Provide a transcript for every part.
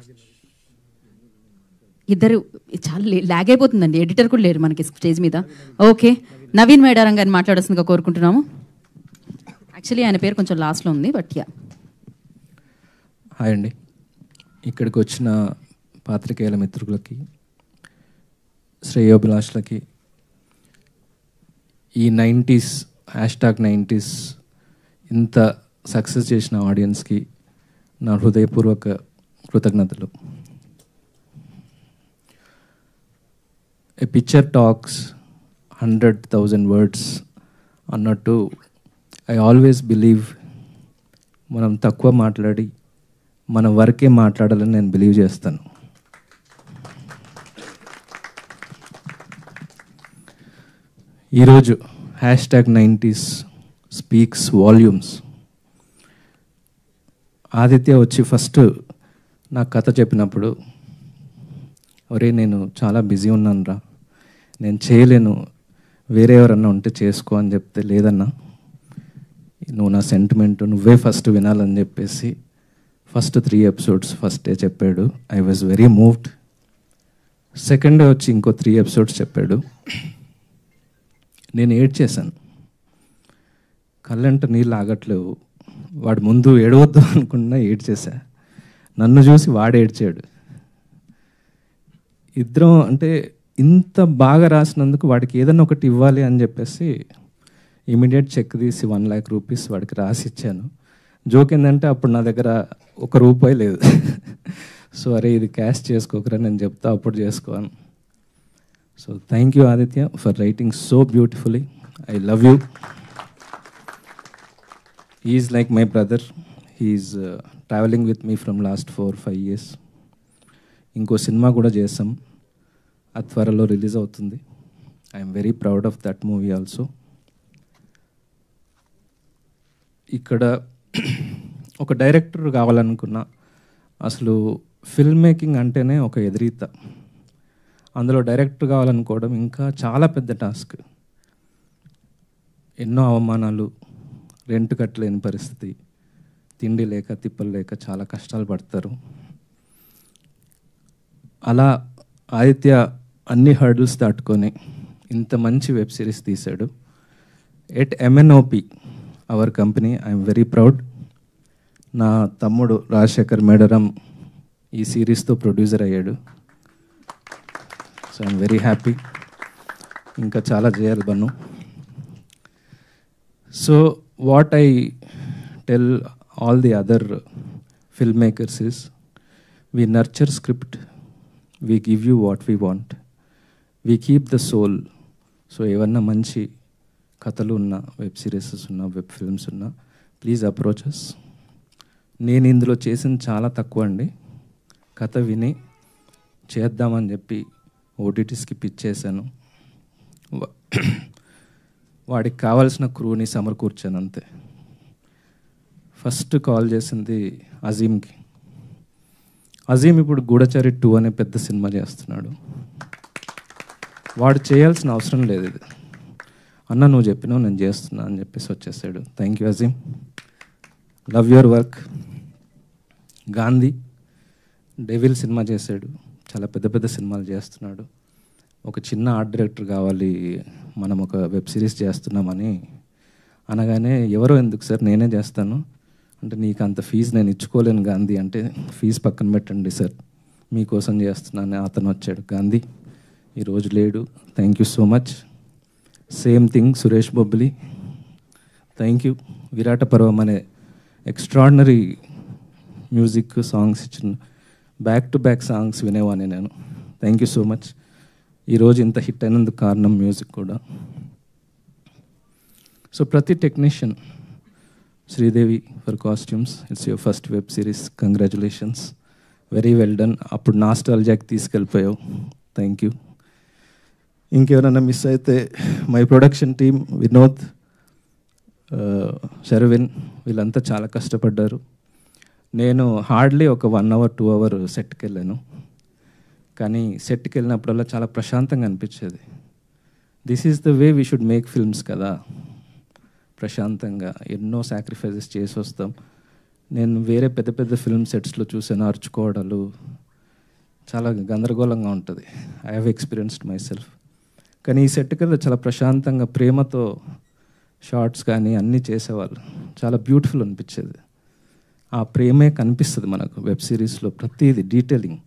ఇద్దరు చాలా లాగ్ అయిపోతుందండి ఎడిటర్ కూడా లేరు మనకి స్టేజ్ మీద ఓకే నవీన్ మేడారం గారిని మాట్లాడాల్సిందిగా కోరుకుంటున్నాము యాక్చువల్లీ ఆయన పేరు కొంచెం లాస్ట్లో ఉంది బట్ యా హాయ్ అండి ఇక్కడికి వచ్చిన పాత్రికేయుల మిత్రులకి శ్రేయోభిలాషులకి ఈ నైంటీస్ హ్యాష్ ట్యాగ్ నైంటీస్ ఇంత సక్సెస్ చేసిన ఆడియన్స్కి నా హృదయపూర్వక కృతజ్ఞతలు a picture talks hundred thousand words అన్నట్టు ఐ ఆల్వేస్ బిలీవ్ మనం తక్కువ మాట్లాడి మన వరకే మాట్లాడాలని నేను బిలీవ్ చేస్తాను ఈరోజు hashtag nineties speaks volumes Aditya వచ్చి ఫస్ట్ నాకు కథ చెప్పినప్పుడు ఒరే నేను చాలా బిజీ ఉన్నాను రా నేను చేయలేను వేరే ఎవరన్నా ఉంటే చేసుకో అని చెప్తే లేదన్నా నువ్వు నా సెంటిమెంట్ నువ్వే ఫస్ట్ వినాలని చెప్పేసి first three episodes first day చెప్పాడు I was very moved second day వచ్చి ఇంకో త్రీ ఎపిసోడ్స్ చెప్పాడు నేను ఏడ్ చేశాను కళ్ళంట నీళ్ళు ఆగట్లేవు వాడు ముందు ఏడవద్దు అనుకున్నా ఏడ్ చేశా నన్ను చూసి వాడు ఏడ్చాడు ఇద్దరం అంటే ఇంత బాగా రాసినందుకు వాడికి ఏదన్నా ఒకటి ఇవ్వాలి అని చెప్పేసి ఇమీడియట్ చెక్ తీసి వన్ ల్యాక్ రూపీస్ వాడికి రాసి ఇచ్చాను జోక్ ఏంటంటే అప్పుడు నా దగ్గర ఒక రూపాయి లేదు సో అరే ఇది క్యాష్ చేసుకోకరా నేను చెప్తా అప్పుడు చేసుకోను so thank you Aditya for writing so beautifully I love you is like my brother he's travelling with me from last four five years ఇంకో సినిమా కూడా చేస్తాం అది త్వరలో రిలీజ్ అవుతుంది I'm very proud of that movie also ఇక్కడ ఒక director కావాలనుకున్నా అసలు ఫిల్మ్ మేకింగ్ అంటేనే ఒక ఎదిరీత అందులో డైరెక్టర్ కావాలనుకోవడం ఇంకా చాలా పెద్ద టాస్క్ ఎన్నో అవమానాలు రెంట్ కట్టలేని పరిస్థితి తిండి లేక తిప్పలు లేక చాలా కష్టాలు పడతారు అలా ఆదిత్య అన్ని హర్డిల్స్ దాటుకొని ఇంత మంచి వెబ్ సిరీస్ తీశాడు at MNOP our company I'm very proud నా తమ్ముడు రాజశేఖర్ మేడరం ఈ సిరీస్తో ప్రొడ్యూసర్ అయ్యాడు సో ఐఎమ్ వెరీ హ్యాపీ ఇంకా చాలా చేయాలి Bunnu so what I tell all the other filmmakers is we nurture script we give you what we want we keep the soul so ఏమన్నా మంచి కథలు ఉన్న వెబ్ సిరీసెస్ ఉన్న web films ఉన్న please approaches నేను ఇందులో చేసింది చాలా తక్కువ అండి కథ విని చేద్దామని చెప్పి ఓటీటీస్కి పిచ్ చేశాను వా- వాడికి కావాల్సిన క్రూని సమకూర్చాను అంతే ఫస్ట్ కాల్ చేసింది అజీమ్కి అజీమ్ ఇప్పుడు గూఢచారి టూ అనే పెద్ద సినిమా చేస్తున్నాడు వాడు చేయాల్సిన అవసరం లేదు ఇది అన్న నువ్వు చెప్పినావు నేను చేస్తున్నా అని చెప్పేసి వచ్చేసాడు thank you Azeem love your work Gandhi devil cinema చేశాడు చాలా పెద్ద పెద్ద సినిమాలు చేస్తున్నాడు ఒక చిన్న ఆర్ట్ డైరెక్టర్ కావాలి మనం ఒక వెబ్ సిరీస్ చేస్తున్నామని అనగానే ఎవరో ఎందుకు సార్ నేనే చేస్తాను అంటే నీకు అంత ఫీజు నేను ఇచ్చుకోలేను గాంధీ అంటే ఫీజు పక్కన పెట్టండి సార్ మీకోసం చేస్తున్నాను అతను వచ్చాడు గాంధీ ఈరోజు లేడు thank you so much same thing Suresh Bobbili thank you Virata Parvam అనే ఎక్స్ట్రాడినరీ మ్యూజిక్ సాంగ్స్ ఇచ్చిన బ్యాక్ టు బ్యాక్ సాంగ్స్ వినేవాడిని నేను థ్యాంక్ యూ సో మచ్ ఈరోజు ఇంత హిట్ అయినందుకు కారణం మ్యూజిక్ కూడా సో ప్రతి technician Sridevi for costumes it's your first web series congratulations very well done అప్పుడు నాస్టాలజాక్ తీసుకెళ్ళిపోయావు థ్యాంక్ యూ ఇంకెవరైనా మిస్ అయితే మై ప్రొడక్షన్ టీమ్ వినోద్ ఆ, శర్విన్ వీళ్ళంతా చాలా కష్టపడ్డారు నేను హార్డ్లీ ఒక వన్ అవర్ టూ అవర్ సెట్కి వెళ్ళాను కానీ సెట్కి వెళ్ళినప్పుడల్లా చాలా ప్రశాంతంగా అనిపించేది this is the way we should make films కదా ప్రశాంతంగా ఎన్నో సాక్రిఫైసెస్ చేసి వస్తాం నేను వేరే పెద్ద పెద్ద ఫిల్మ్ సెట్స్లో చూసాను అరుచుకోవడాలు చాలా గందరగోళంగా ఉంటుంది I have experienced myself కానీ ఈ సెట్ కదా చాలా ప్రశాంతంగా ప్రేమతో షార్ట్స్ కానీ అన్నీ చేసేవాళ్ళు చాలా బ్యూటిఫుల్ అనిపించేది ఆ ప్రేమే కనిపిస్తుంది మనకు వెబ్ సిరీస్లో ప్రతిదీ డీటెయిలింగ్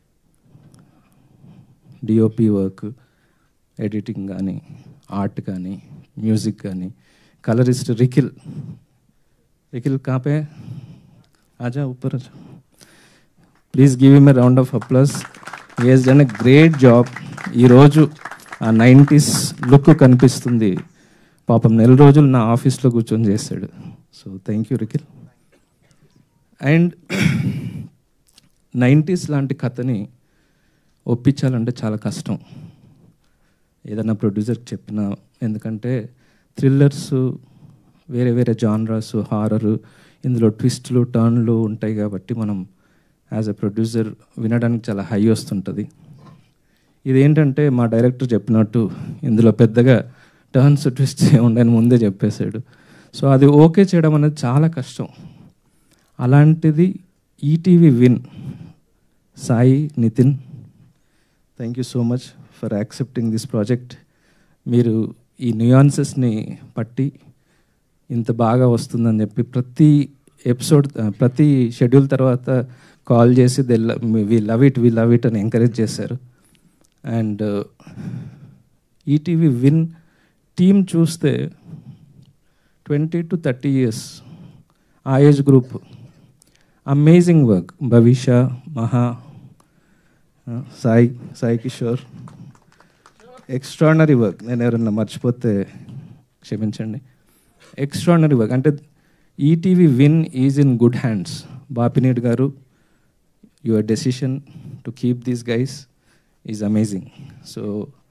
డిఓపి వర్క్ ఎడిటింగ్ కానీ ఆర్ట్ కానీ మ్యూజిక్ కానీ కలరిస్ట్ రికిల్ రికిల్ కాపే ఆజా ऊपर आजा please give him a round of applause he's done a great job ఈరోజు ఆ నైంటీస్ లుక్ కనిపిస్తుంది పాపం నెల రోజులు నా ఆఫీస్లో కూర్చొని చేశాడు సో థ్యాంక్ యూ రికిల్ అండ్ నైంటీస్ లాంటి కథని ఒప్పించాలంటే చాలా కష్టం ఏదైనా ప్రొడ్యూసర్కి చెప్పినా ఎందుకంటే థ్రిల్లర్స్ వేరే వేరే జానరాస్ హారర్ ఇందులో ట్విస్ట్లు టర్న్లు ఉంటాయి కాబట్టి మనం యాజ్ ఎ ప్రొడ్యూసర్ వినడానికి చాలా హై వస్తుంటుంది ఇదేంటంటే మా డైరెక్టర్ చెప్పినట్టు ఇందులో పెద్దగా టర్న్స్ ట్విస్ట్ ఉండని ముందే చెప్పేశాడు సో అది ఓకే చేయడం అనేది చాలా కష్టం అలాంటిది ETV Win Sai Nitin thank you so much for accepting this project మీరు ఈ న్యూయాన్సెస్ని పట్టి ఇంత బాగా వస్తుందని చెప్పి ప్రతి ఎపిసోడ్ ప్రతి షెడ్యూల్ తర్వాత కాల్ చేసి they we love it we love it అని ఎంకరేజ్ చేశారు అండ్ ఈటీవీ విన్ టీమ్ చూస్తే ట్వంటీ టు థర్టీ ఇయర్స్ ఆ age group amazing work Bhavishya Maha Sai Sai Kishore extraordinary work నేను ఎవరన్నా మర్చిపోతే క్షమించండి ఎక్స్ట్రాడనరీ వర్క్ అంటే ETV Win is in good hands Bapineedu garu your decision to keep these guys is amazing so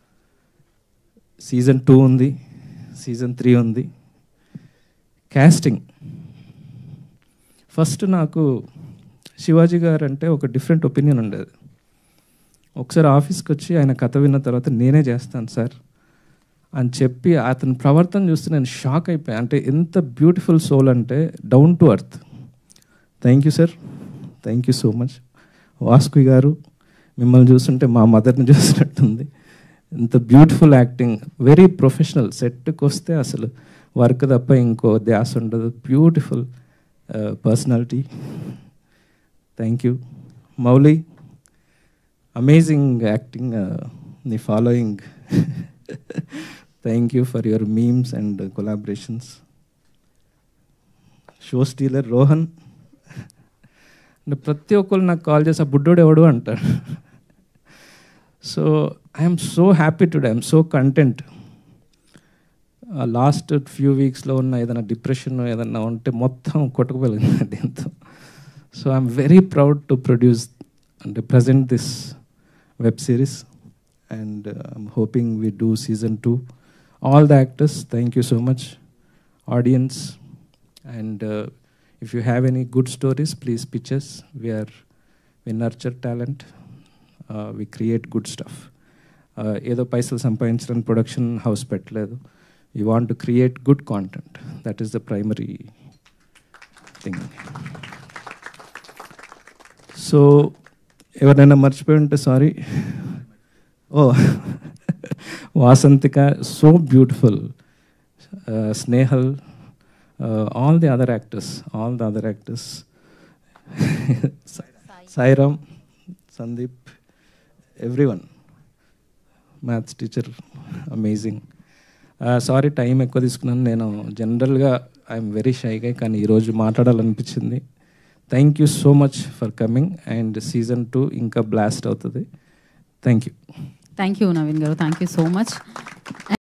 season two ఉంది season three ఉంది casting first నాకు శివాజీ గారు అంటే ఒక డిఫరెంట్ ఒపీనియన్ ఉండేది ఒకసారి ఆఫీస్కి వచ్చి ఆయన కథ విన్న తర్వాత నేనే చేస్తాను సార్ అని చెప్పి అతని ప్రవర్తన చూస్తే నేను షాక్ అయిపోయాను అంటే ఎంత బ్యూటిఫుల్ సోల్ అంటే down to earth thank you sir thank you so much వాస్కు గారు మిమ్మల్ని చూస్తుంటే మా మదర్ని చూసినట్టుంది ఇంత బ్యూటిఫుల్ యాక్టింగ్ వెరీ ప్రొఫెషనల్ సెట్కి వస్తే అసలు వర్క్ తప్ప ఇంకో ధ్యాస ఉండదు beautiful personality thank you Mouli amazing acting నీ following thank you for your memes and collaborations show stealer Rohan అంటే ప్రతి ఒక్కరు నాకు కాల్ చేసి ఆ బుడ్డోడు ఎవడు అంటాడు so I'm so happy today I'm so content last few వీక్స్లో ఉన్న ఏదైనా డిప్రెషన్ ఏదైనా ఉంటే మొత్తం కొట్టుకుపోయింది దీంతో so I'm very proud to produce అంటే present this web series and I'm hoping we do season two all the actors thank you so much audience and if you have any good stories please pictures we are we nurture talent we create good stuff ఏదో పైసలు సంపాదించడానికి production house పెట్టలేదు you want to create good content that is the primary thing so ఎవరైనా మర్చిపోయి ఉంటే sorry ఓ Vasanthika so beautiful Snehal all the other actors all the other actors Sairam Sandeep everyone maths teacher amazing sorry time ఎక్కువ తీసుకున్నాను నేను జనరల్గా I'm very షైగా కానీ ఈరోజు మాట్లాడాలనిపించింది thank you so much for coming and season two ఇంకా బ్లాస్ట్ అవుతుంది thank you thank you Naveen garu thank you so much